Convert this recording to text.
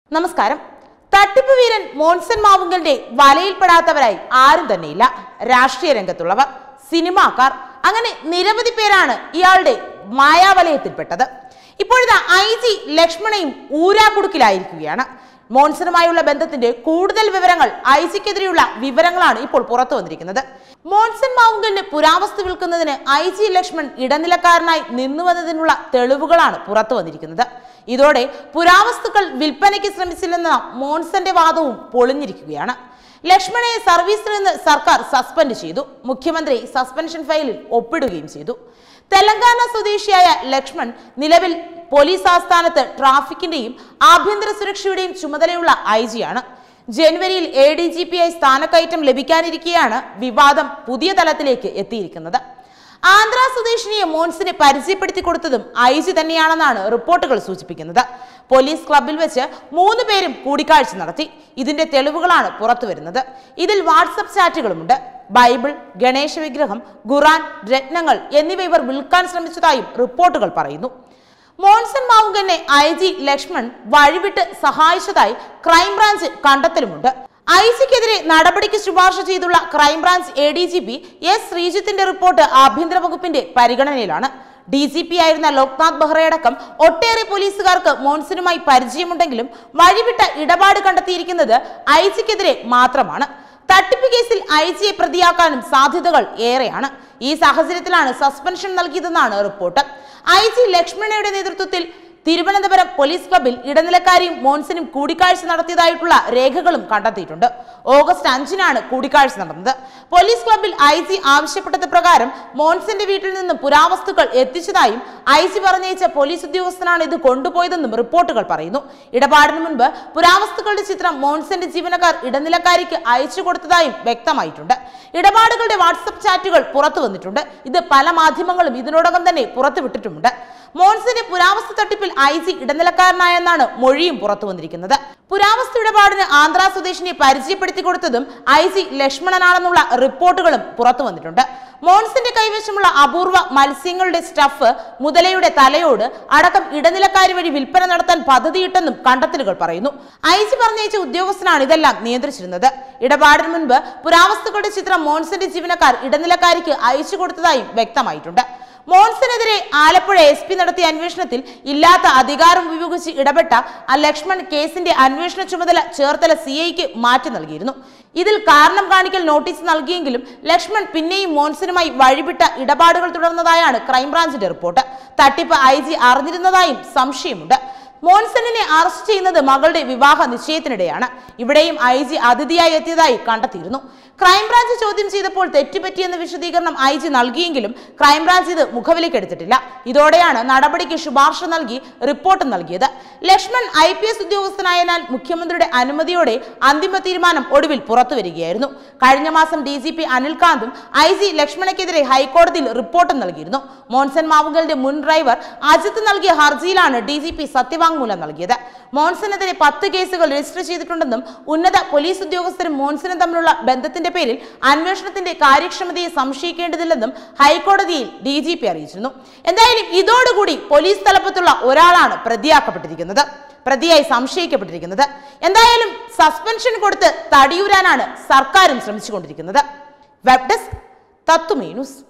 നമസ്കാരം തട്ടിപ്പ് വീരൻ മോൻസൻ മാവുങ്കലിന്റെ വലയിൽപ്പെടാത്തവരായി ആരും തന്നെയില്ല രാഷ്ട്രീയ രംഗത്തുള്ളവർ സിനിമാക്കാർ അങ്ങനെ നിരവധി പേരാണ് ഇയാളുടെ മായാവലയത്തിൽപ്പെട്ടത് ഇപ്പോഴിതാ ഐ ജി ലക്ഷ്മണയും ഊരാക്കുടുക്കിലായിരിക്കുകയാണ് മോൺസണുമായുള്ള ബന്ധത്തിന്റെ കൂടുതൽ വിവരങ്ങൾ ഐ ജിക്കെതിരെയുള്ള വിവരങ്ങളാണ് ഇപ്പോൾ പുറത്തു വന്നിരിക്കുന്നത് മോൺസൺ മാവുങ്കലിന് പുരാവസ്തു വിൽക്കുന്നതിന് ഐ ജി ലക്ഷ്മൺ ഇടനിലക്കാരനായി നിന്നുവന്നതിനുള്ള തെളിവുകളാണ് പുറത്തു വന്നിരിക്കുന്നത് ഇതോടെ പുരാവസ്തുക്കൾ വിൽപ്പനയ്ക്ക് ശ്രമിച്ചില്ലെന്ന മോൺസന്റെ വാദവും പൊളിഞ്ഞിരിക്കുകയാണ് ലക്ഷ്മണയെ സർവീസിൽ നിന്ന് സർക്കാർ സസ്പെൻഡ് ചെയ്തു മുഖ്യമന്ത്രി സസ്പെൻഷൻ ഫയലിൽ ഒപ്പിടുകയും ചെയ്തു തെലങ്കാന സ്വദേശിയായ ലക്ഷ്മൺ നിലവിൽ പോലീസ് ആസ്ഥാനത്ത് ട്രാഫിക്കിന്റെയും ആഭ്യന്തര സുരക്ഷയുടെയും ചുമതലയുള്ള ഐ ജിയാണ് ജനുവരിയിൽ എ ഡി ജി പി ആയി സ്ഥാനക്കയറ്റം ലഭിക്കാനിരിക്കെയാണ് വിവാദം പുതിയ തലത്തിലേക്ക് എത്തിയിരിക്കുന്നത് ആന്ധ്ര സ്വദേശിനിയെ മോൻസിനെ പരിചയപ്പെടുത്തി കൊടുത്തതും ഐ ജി തന്നെയാണെന്നാണ് റിപ്പോർട്ടുകൾ സൂചിപ്പിക്കുന്നത് പോലീസ് ക്ലബിൽ വെച്ച് മൂന്ന് പേരും കൂടിക്കാഴ്ച നടത്തി ഇതിന്റെ തെളിവുകളാണ് പുറത്തു വരുന്നത് ഇതിൽ വാട്സപ്പ് ചാറ്റുകളുമുണ്ട് ബൈബിൾ ഗണേശ വിഗ്രഹം ഖുറാൻ രത്നങ്ങൾ എന്നിവ ഇവർ വിൽക്കാൻ ശ്രമിച്ചതായും റിപ്പോർട്ടുകൾ പറയുന്നു മോൺസൺ മാവുങ്കനെ ഐ ജി ലക്ഷ്മൺ വഴിവിട്ട് സഹായിച്ചതായി ക്രൈംബ്രാഞ്ച് കണ്ടെത്തലുമുണ്ട് ഐ ജിക്കെതിരെ നടപടിക്ക് ശുപാർശ ചെയ്തുള്ള crime branch A D G P S ശ്രീജിത്തിന്റെ റിപ്പോർട്ട് ആഭ്യന്തര വകുപ്പിന്റെ പരിഗണനയിലാണ് ഡി ജി പി ആയിരുന്ന ലോക്നാഥ് ബെഹ്റയടക്കം ഒട്ടേറെ പോലീസുകാർക്ക് മോൺസനുമായി പരിചയമുണ്ടെങ്കിലും വഴിവിട്ട ഇടപാട് കണ്ടെത്തിയിരിക്കുന്നത് ഐ ജിക്കെതിരെ മാത്രമാണ് തട്ടിപ്പ് കേസിൽ ഐ ജിയെ പ്രതിയാക്കാനും സാധ്യതകൾ ഏറെയാണ് ഈ സാഹചര്യത്തിലാണ് സസ്പെൻഷൻ നൽകിയതെന്നാണ് റിപ്പോർട്ട് ഐ ജി ലക്ഷ്മണയുടെ നേതൃത്വത്തിൽ തിരുവനന്തപുരം പോലീസ് ക്ലബിൽ ഇടനിലക്കാരിയും മോൻസനും കൂടിക്കാഴ്ച നടത്തിയതായിട്ടുള്ള രേഖകളും കണ്ടെത്തിയിട്ടുണ്ട് ഓഗസ്റ്റ് അഞ്ചിനാണ് കൂടിക്കാഴ്ച നടന്നത് പോലീസ് ക്ലബിൽ ഐ ജി ആവശ്യപ്പെട്ടത് പ്രകാരം മോൻസന്റെ വീട്ടിൽ നിന്ന് പുരാവസ്തുക്കൾ എത്തിച്ചതായും ഐ ജി പറഞ്ഞയച്ച പോലീസ് ഉദ്യോഗസ്ഥനാണ് ഇത് കൊണ്ടുപോയതെന്നും റിപ്പോർട്ടുകൾ പറയുന്നു ഇടപാടിന് മുൻപ് പുരാവസ്തുക്കളുടെ ചിത്രം മോൺസന്റെ ജീവനക്കാർ ഇടനിലക്കാരിക്ക് അയച്ചു കൊടുത്തതായും വ്യക്തമായിട്ടുണ്ട് ഇടപാടുകളുടെ വാട്സപ്പ് ചാറ്റുകൾ പുറത്തു വന്നിട്ടുണ്ട് ഇത് പല മാധ്യമങ്ങളും ഇതിനോടകം തന്നെ പുറത്തുവിട്ടിട്ടുമുണ്ട് മോൺസിന്റെ പുരാവസ്തു തട്ടിപ്പിൽ ഐ ജി ഇടനിലക്കാരനായെന്നാണ് മൊഴിയും പുറത്തു വന്നിരിക്കുന്നത് പുരാവസ്തു ഇടപാടിന് ആന്ധ്ര സ്വദേശിനെ പരിചയപ്പെടുത്തി കൊടുത്തതും ഐ ജി ലക്ഷ്മണനാണെന്നുള്ള റിപ്പോർട്ടുകളും പുറത്തു വന്നിട്ടുണ്ട് മോൺസിന്റെ കൈവശമുള്ള അപൂർവ മത്സ്യങ്ങളുടെ സ്റ്റഫ് മുതലയുടെ തലയോട് അടക്കം ഇടനിലക്കാരി വഴി വിൽപ്പന നടത്താൻ പദ്ധതിയിട്ടെന്നും കണ്ടെത്തലുകൾ പറയുന്നു ഐ ജി പറഞ്ഞയച്ച ഉദ്യോഗസ്ഥനാണ് ഇതെല്ലാം നിയന്ത്രിച്ചിരുന്നത് ഇടപാടിന് മുൻപ് പുരാവസ്തുക്കളുടെ ചിത്രം മോൺസിന്റെ ജീവനക്കാർ ഇടനിലക്കാരിക്ക് അയച്ചു കൊടുത്തതായും വ്യക്തമായിട്ടുണ്ട് മോൺസനെതിരെ ആലപ്പുഴ എസ് പി നടത്തിയ അന്വേഷണത്തിൽ ഇല്ലാത്ത അധികാരം ഉപയോഗിച്ച് ഇടപെട്ട ആ ലക്ഷ്മൺ കേസിന്റെ അന്വേഷണ ചുമതല ചേർത്തല സി ഐക്ക് മാറ്റി നൽകിയിരുന്നു ഇതിൽ കാരണം കാണിക്കൽ നോട്ടീസ് നൽകിയെങ്കിലും ലക്ഷ്മൺ പിന്നെയും മോൺസനുമായി വഴിവിട്ട ഇടപാടുകൾ തുടർന്നതായാണ് ക്രൈംബ്രാഞ്ചിന്റെ റിപ്പോർട്ട് തട്ടിപ്പ് ഐ ജി അറിഞ്ഞിരുന്നതായും സംശയമുണ്ട് മോൻസണിനെ അറസ്റ്റ് ചെയ്യുന്നത് മകളുടെ വിവാഹ നിശ്ചയത്തിനിടെയാണ് ഇവിടെയും ഐ ജി അതിഥിയായി എത്തിയതായി കണ്ടെത്തിയിരുന്നു ക്രൈംബ്രാഞ്ച് ചോദ്യം ചെയ്തപ്പോൾ തെറ്റുപറ്റിയെന്ന വിശദീകരണം ഐ ജി നൽകിയെങ്കിലും ക്രൈംബ്രാഞ്ച് ഇത് മുഖവിലേക്ക് എടുത്തിട്ടില്ല ഇതോടെയാണ് നടപടിക്ക് ശുപാർശ നൽകി റിപ്പോർട്ട് നൽകിയത് ലക്ഷ്മൺ ഐ പി എസ് ഉദ്യോഗസ്ഥനായതിനാൽ മുഖ്യമന്ത്രിയുടെ അനുമതിയോടെ അന്തിമ തീരുമാനം ഒടുവിൽ പുറത്തു വരികയായിരുന്നു കഴിഞ്ഞ മാസം ഡി ജി പി അനിൽകാന്തും ഐ ജി ലക്ഷ്മണയ്ക്കെതിരെ ഹൈക്കോടതിയിൽ റിപ്പോർട്ടും നൽകിയിരുന്നു മോൺസൺ മാവുങ്കലിന്റെ മുൻ ഡ്രൈവർ അജിത്ത് നൽകിയ ഹർജിയിലാണ് ഡി ജി പി സത്യവാങ്മൂലം നൽകിയത് മോൺസനെതിരെ പത്ത് കേസുകൾ രജിസ്റ്റർ ചെയ്തിട്ടുണ്ടെന്നും ഉന്നത പോലീസ് ഉദ്യോഗസ്ഥരും മോൺസനും തമ്മിലുള്ള ബന്ധത്തിന്റെ പേരിൽ അന്വേഷണത്തിന്റെ കാര്യക്ഷമതയെ സംശയിക്കേണ്ടതില്ലെന്നും ഹൈക്കോടതിയിൽ ഡി ജി പി അറിയിച്ചിരുന്നു എന്തായാലും ഇതോടുകൂടി പോലീസ് തലപ്പത്തുള്ള ഒരാളാണ് പ്രതിയാക്കപ്പെട്ടിരിക്കുന്നത് പ്രതിയായി സംശയിക്കപ്പെട്ടിരിക്കുന്നത് എന്തായാലും സസ്പെൻഷൻ കൊടുത്ത് തടിയൂരാനാണ് സർക്കാരും ശ്രമിച്ചുകൊണ്ടിരിക്കുന്നത് വെബ് ഡെസ്ക് തത്തുമേ ന്യൂസ്